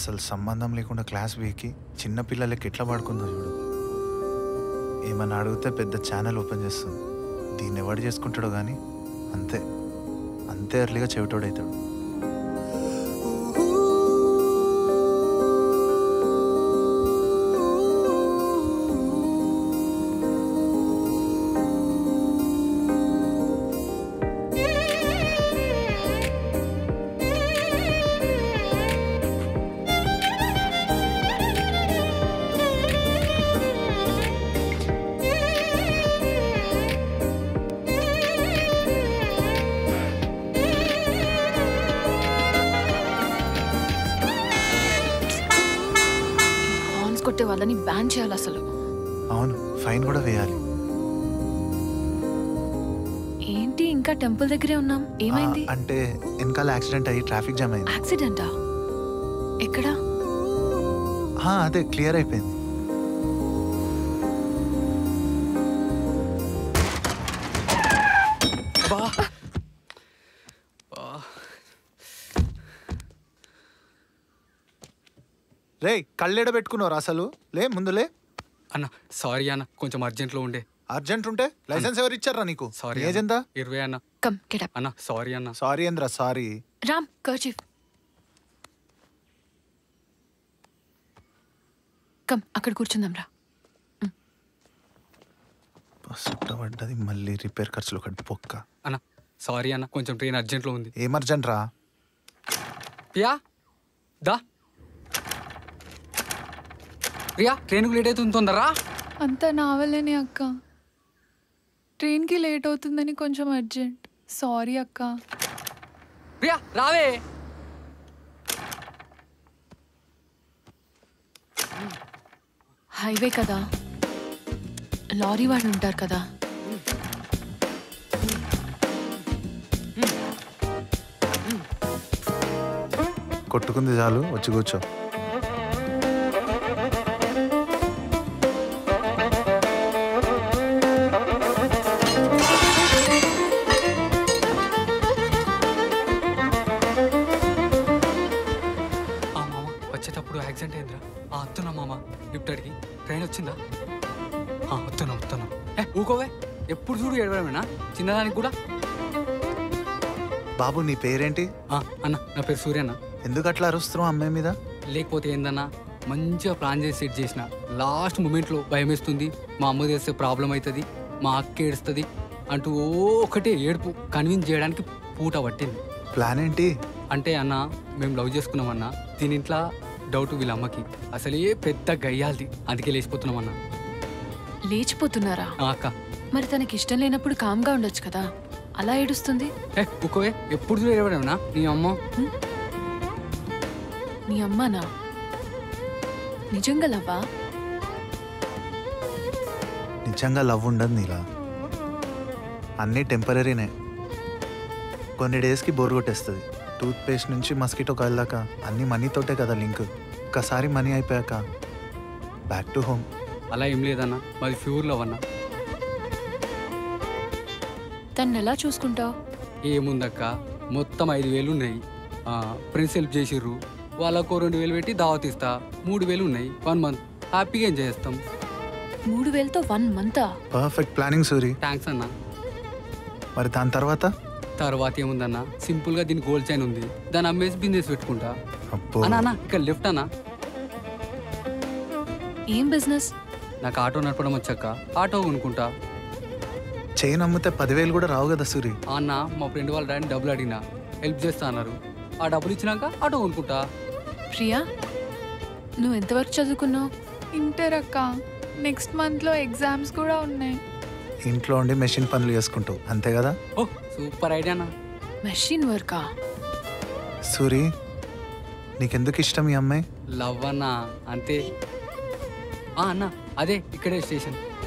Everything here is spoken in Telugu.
అసలు సంబంధం లేకుండా క్లాస్ వీకి చిన్న పిల్లలకి ఎట్లా పడుకుందో చూడు ఏమన్నా అడిగితే పెద్ద ఛానల్ ఓపెన్ చేస్తుంది దీన్ని ఎవడు చేసుకుంటాడో కానీ అంతే అంతే ఎర్లీగా చెవిటోడవుతాడు హార్న్స్ కొట్టే వాళ్ళని బ్యాన్ చేయాలి అసలు అవును ఫైన్ కూడా వేయాలి ఏంటి ఇంకా టెంపుల్ దగ్గరే ఉన్నాం ఏమైంది ఆ, అంటే వెనకాల యాక్సిడెంట్ అయ్యి ట్రాఫిక్ జామ్ అయింది యాక్సిడెంటా ఎక్కడా ఆ, అదే క్లియర్ అయిపోయింది బా రే కళ్ళెడ పెట్టుకున్నావు అసలు లే ముందులే అన్న సారీ అన్న కొంచెం అర్జెంట్లో ఉండే అర్జెంట్ ఉంటే లైసెన్స్ ఎవరు ఇచ్చారా నీకు సారీ ఏజ్ ఎంత ఇరవై అన్న కమ్ గెటప్ అన్న సారీ అన్న సారీ ఏంద్రా సారీ రామ్ కర్చీఫ్ కమ్ అక్కడ కూర్చుందాం రా సుట్టబడ్డది మళ్ళీ రిపేర్ ఖర్చులు ఒకటి పొక్క అన్న సారీ అన్న కొంచెం ట్రైన్ అర్జెంట్లో ఉంది ఏం అర్జెంట్ రా ప్రియా దా ప్రియా ట్రైన్కి లేట్ అవుతుంది తొందరరా అంతా నావలేని అక్క ట్రైన్కి లేట్ అవుతుందని కొంచెం అర్జెంట్ సారీ అక్క ప్రియా రావే హైవే కదా లారీ వాళ్ళు ఉంటారు కదా కొట్టుకుంది చాలు వచ్చి కూర్చో ఆ మామ వచ్చేటప్పుడు యాక్సిడెంట్ అయిందిరా ఆ వస్తున్నా మామ లిఫ్ట్ అడిగి ట్రైన్ వచ్చిందా ఆ వస్తున్నా వస్తున్నా ఏ ఊకోవే ఎప్పుడు చూడు ఏడవడమేనా చిన్నదానికి కూడా బాబు నీ పేరేంటి ఆ, అన్న నా పేరు సూర్య అన్న ఎందుకు అట్లా అరుస్తున్నావు అమ్మాయి మీద లేకపోతే ఏందన్నా మంచిగా ప్లాన్ చేసి సెట్ చేసిన లాస్ట్ మూమెంట్లో భయం వేస్తుంది మా అమ్మ చేస్తే ప్రాబ్లం అవుతుంది మా అక్క ఏడుస్తుంది అంటూ ఓ ఒకటే ఏడుపు కన్విన్స్ చేయడానికి పూట పట్టింది ప్లాన్ ఏంటి అంటే అన్న మేము లవ్ చేసుకున్నామన్నా దీని ఇంట్లో డౌట్ వీళ్ళ అమ్మకి అసలే పెద్ద గయ్యాలది అందుకే లేచిపోతున్నామన్నా లేచిపోతున్నారా ఆ అక్క మరి తనకి ఇష్టం లేనప్పుడు కామ్గా ఉండొచ్చు కదా అలా ఏడుస్తుంది ఏ ఉకోవే ఎప్పుడు చూడు ఏడవడమేనా నీ అమ్మ నీ అమ్మానా నిజంగా లవ్వా నిజంగా లవ్ ఉండదు నీలా అన్నీ టెంపరీనే కొన్ని డేస్కి బోర్ కొట్టేస్తుంది టూత్ పేస్ట్ నుంచి మస్కిటో కాయల దాకా అన్నీ మనీతోటే కదా లింక్ ఒక్కసారి మనీ అయిపోయాక బ్యాక్ టు హోమ్ అలా ఏం లేదన్నా మాది ప్యూర్ లవ్ అన్న తను ఎలా చూసుకుంటావు ఏముందక్క మొత్తం ఐదు వేలు ఉన్నాయి ఆ, ఫ్రెండ్స్ హెల్ప్ చేసిర్రు వాళ్ళకు రెండు వేలు పెట్టి దావత్ ఇస్తా మూడు వేలు ఉన్నాయి వన్ మంత్ హ్యాపీగా ఎంజాయ్ చేస్తాం మూడు వేలతో one month perfect planning Suri thanks అన్న మరి దాని తర్వాత తర్వాత ఏముందన్న సింపుల్ గా దీని గోల్డ్ చైన్ ఉంది దాని అమ్మేసి బిజినెస్ పెట్టుకుంటా అబ్బో అన్న అన్న ఇక్కడ లెఫ్ట్ అన్న ఏం బిజినెస్ నాకు ఆటో నడపడం వచ్చాక ఆటో కొనుక్కుంటా చైన్ అమ్మితే పదివేలు కూడా రావు కదా సూరి ఆ అన్న మా ఫ్రెండ్ వాళ్ళ డాడీ డబ్బులు అడిగినా హెల్ప్ చేస్తా అన్నారు ఆ డబ్బులు ఇచ్చినాక ఆటో కొనుక్కుంటా ప్రియా నువ్వు ఎంతవరకు చదువుకున్నావు ఇంటర్ అక్క నెక్స్ట్ మంత్లో ఎగ్జామ్స్ కూడా ఉన్నాయి ఇంట్లో ఉండి మెషిన్ పనులు చేసుకుంటావు అంతే కదా ఓ సూపర్ ఐడియా అన్న మెషిన్ వర్కా సూరి నీకెందుకు ఇష్టం ఈ అమ్మాయి లవ్ అన్న అంతే ఆ అన్న అదే ఇక్కడే స్టేషన్